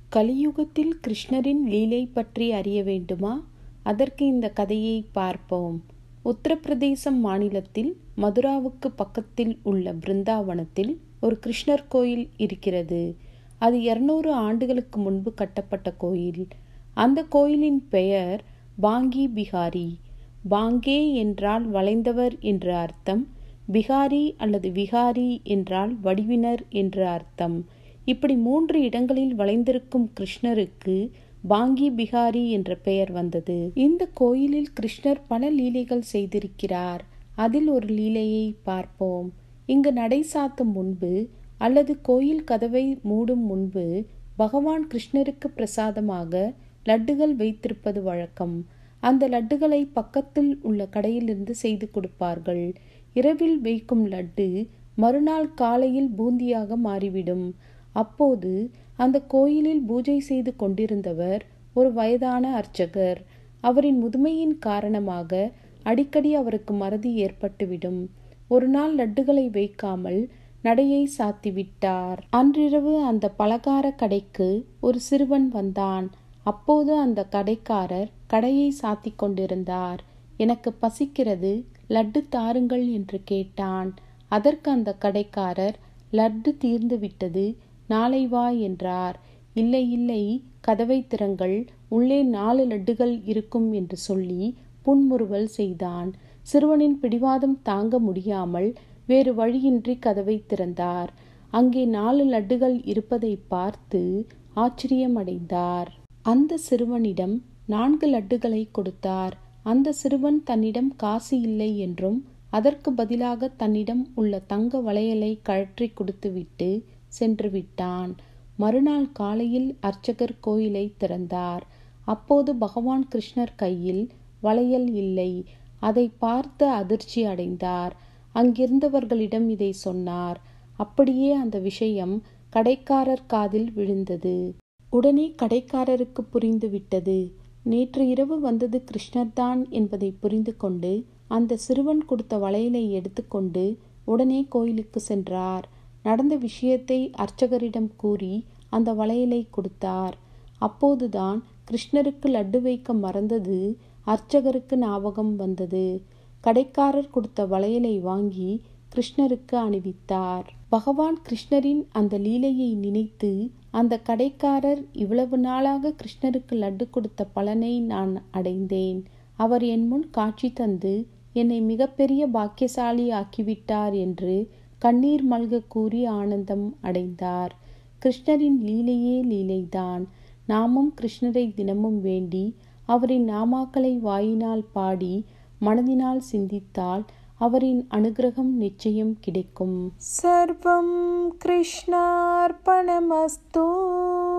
கலியுகத்தில் கிருஷ்ணரின் லீலை பற்றி அறிய வேண்டுமா அதற்கு இந்த கதையை பார்ப்போம் உத்தரப்பிரதேசம் மாநிலத்தில் மதுராவுக்கு பக்கத்தில் உள்ள பிருந்தாவனத்தில் ஒரு கிருஷ்ணர் கோயில் இருக்கிறது அது இருநூறு ஆண்டுகளுக்கு முன்பு கட்டப்பட்ட கோயில் அந்த கோயிலின் பெயர் பாங்கி பிகாரி பாங்கே என்றால் வளைந்தவர் என்று அர்த்தம் பிகாரி அல்லது விகாரி என்றால் வடிவினர் என்று அர்த்தம் இப்படி மூன்று இடங்களில் வளைந்திருக்கும் கிருஷ்ணருக்கு பாங்கி பிகாரி என்ற பெயர் வந்தது இந்த கோயிலில் கிருஷ்ணர் பல லீலைகள் செய்திருக்கிறார் அதில் ஒரு லீலையை பார்ப்போம் இங்கு நடை சாத்தும் முன்பு அல்லது கோயில் கதவை மூடும் முன்பு பகவான் கிருஷ்ணருக்கு பிரசாதமாக லட்டுகள் வைத்திருப்பது வழக்கம் அந்த லட்டுகளை பக்கத்தில் உள்ள கடையிலிருந்து செய்து கொடுப்பார்கள் இரவில் வைக்கும் லட்டு மறுநாள் காலையில் பூந்தியாக மாறிவிடும் அப்போது அந்த கோயிலில் பூஜை செய்து கொண்டிருந்தவர் ஒரு வயதான அர்ச்சகர் அவரின் முதுமையின் காரணமாக அடிக்கடி அவருக்கு மறதி ஏற்பட்டுவிடும் ஒரு நாள் லட்டுகளை வைக்காமல் நடையை சாத்திவிட்டார் அன்றிரவு அந்த பலகார கடைக்கு ஒரு சிறுவன் வந்தான் அப்போது அந்த கடைக்காரர் கடையை சாத்தி கொண்டிருந்தார் எனக்கு பசிக்கிறது லட்டு தாருங்கள் என்று கேட்டான் அதற்கு அந்த கடைக்காரர் லட்டு தீர்ந்து விட்டது நாளை வா என்றார் இல்லை இல்லை கதவை திறங்கள் உள்ளே நாலு லட்டுகள் இருக்கும் என்று சொல்லி புன்முறுவல் செய்தான் சிறுவனின் பிடிவாதம் தாங்க முடியாமல் வேறு வழியின்றி கதவை திறந்தார் அங்கே நாலு லட்டுகள் இருப்பதை பார்த்து ஆச்சரியமடைந்தார் அந்த சிறுவனிடம் நான்கு லட்டுகளை கொடுத்தார் அந்த சிறுவன் தன்னிடம் காசு இல்லை என்றும் அதற்கு பதிலாக தன்னிடம் உள்ள தங்க வளையலை கழற்றி கொடுத்துவிட்டு சென்று விட்டான் மறுநாள் காலையில் அர்ச்சகர் கோயிலை திறந்தார் அப்போது பகவான் கிருஷ்ணர் கையில் வளையல் இல்லை அதை பார்த்து அதிர்ச்சி அடைந்தார் அங்கிருந்தவர்களிடம் இதை சொன்னார் அப்படியே அந்த விஷயம் கடைக்காரர் காதில் விழுந்தது உடனே கடைக்காரருக்கு புரிந்துவிட்டது நேற்று இரவு வந்தது கிருஷ்ணர்தான் என்பதை புரிந்து கொண்டு அந்த சிறுவன் கொடுத்த வளையலை எடுத்துக்கொண்டு உடனே கோயிலுக்கு சென்றார் நடந்த விஷயத்தை அர்ச்சகரிடம் கூறி அந்த வளையலை கொடுத்தார் அப்போதுதான் கிருஷ்ணருக்கு லட்டு வைக்க மறந்தது அர்ச்சகருக்கு ஞாபகம் வந்தது கடைக்காரர் கொடுத்த வளையலை வாங்கி கிருஷ்ணருக்கு அணிவித்தார் பகவான் கிருஷ்ணரின் அந்த லீலையை நினைத்து அந்த கடைக்காரர் இவ்வளவு நாளாக கிருஷ்ணருக்கு லட்டு கொடுத்த பலனை நான் அடைந்தேன் அவர் என் முன் காட்சி தந்து என்னை மிகப்பெரிய பாக்கியசாலி ஆக்கிவிட்டார் என்று கண்ணீர் மல்க கூறி ஆனந்தம் அடைந்தார் கிருஷ்ணரின் லீலையே லீலைதான் நாமும் கிருஷ்ணரை தினமும் வேண்டி அவரின் நாமாக்களை வாயினால் பாடி மனதினால் சிந்தித்தால் அவரின் அனுகிரகம் நிச்சயம் கிடைக்கும் सर्वं कृष्णार्पणमस्तु